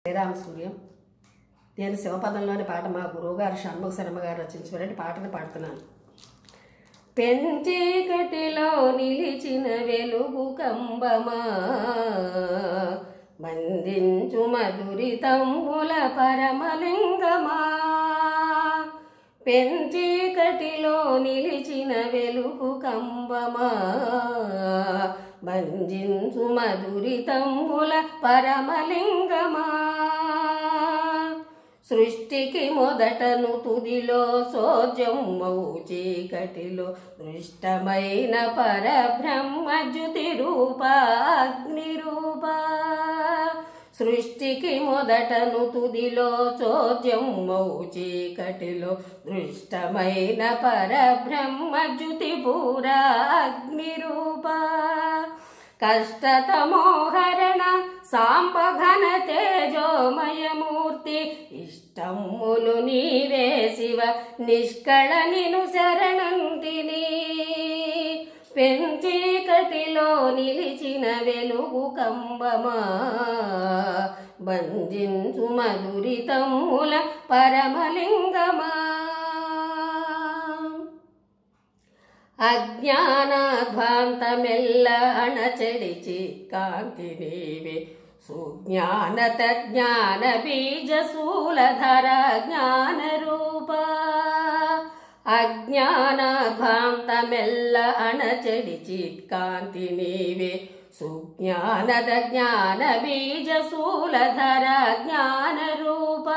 శ్రీరామ సూర్యం నేను శివపదంలోని పాట మా గురువుగారు షణ్ముఖ శర్మ గారు రచించినటువంటి పాటను పాడుతున్నాను పెంచీకటిలో నిలిచిన వెలుగు కంబమా బంధించు మధురితమ్ముల పరమలింగమా పెంచీకటిలో నిలిచిన వెలుగు కంబమా బంధించు మధురితమ్ముల పరమలింగమా సృష్టికి మొదటను తుదిలో సోజమ్మౌ చీకటిలో దృష్టమైన పరబ్రహ్మ జ్యుతి రూప అగ్ని రూప సృష్టికి మొదటను తుదిలో చోద్యమ్మౌ చీకటిలో దృష్టమైన పరబ్రహ్మ జ్యుతి పూరా అగ్ని రూప కష్టతమోహరణ సాంబఘన తేజోమయమూర్తి ఇష్టములు నీవే శివ నిష్కళ నిను శరణంటిని పెంచీకటిలో నిలిచిన వెలుగు కంబమా బంధించు మధురితమ్ముల పరమలింగమా అజ్ఞానాధ్వాంతమెల్ల అణచెడిచి కాంతి నీవే సుజ్ఞానత జ్ఞాన బీజ శూలధర జ్ఞాన రూప అజ్ఞానాధ్వాంతమెల్ల అణచెడిచి కాంతి నీవే సుజ్ఞానద జ్ఞాన బీజ శూలధర జ్ఞాన రూప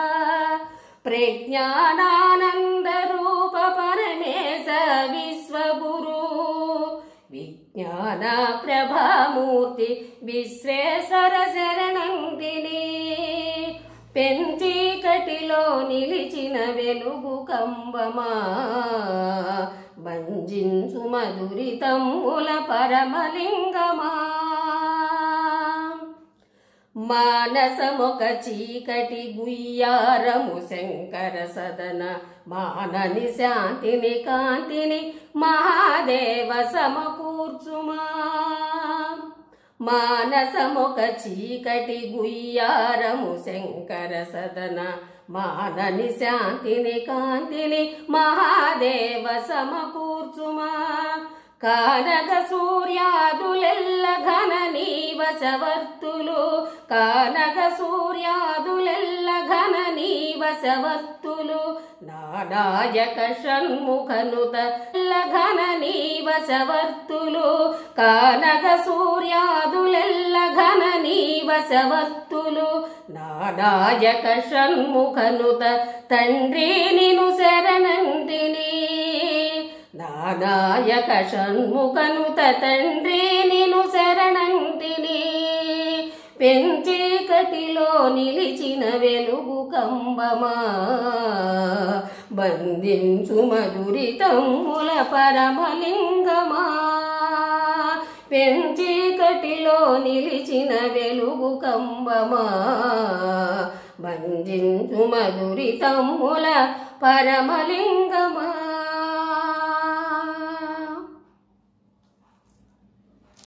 ప్రజ్ఞానానంద రూప పరమేశ విశ్వగురు విజ్ఞాన ప్రభామూర్తి విశ్వేశ్వర శరణందిని పెంచీకటిలో నిలిచిన వెలుగు కంబమా బంజించు మధురితమ్ముల పరమలింగమా మానసమొక చీకటి గుయ్యారము శంకర సదన మానని శాంతిని కాంతిని మహాదేవ సమకూర్చుమా మానసమొక చీకటి గుయ్యారము శంకర సదన మానని శాంతిని కాంతిని మహాదేవ సమకూర్చుమా కానక సూర్యాదులెల్ల ఘన నీవశవర్తులు కానక సూర్యాదులెల్ల ఘన నీవశవర్తులు నానాయక షణ్ముఖనుత ఘన నీవశవర్తులు కానక సూర్యాదులెల్ల ఘన నీవశవర్తులు నానాయక షణ్ముఖనుత తండ్రి నిను శరణంటిని నానాయక షణ్ముఖనుత తండ్రి నిను శరణంటిని పెంచీకటిలో నిలిచిన వెలుగు కంబమా బంధించు మధురితమ్ముల పరమలింగమా పెంచీకటిలో నిలిచిన వెలుగు కంబమా బంధించు మధురితమ్ముల పరమలింగమా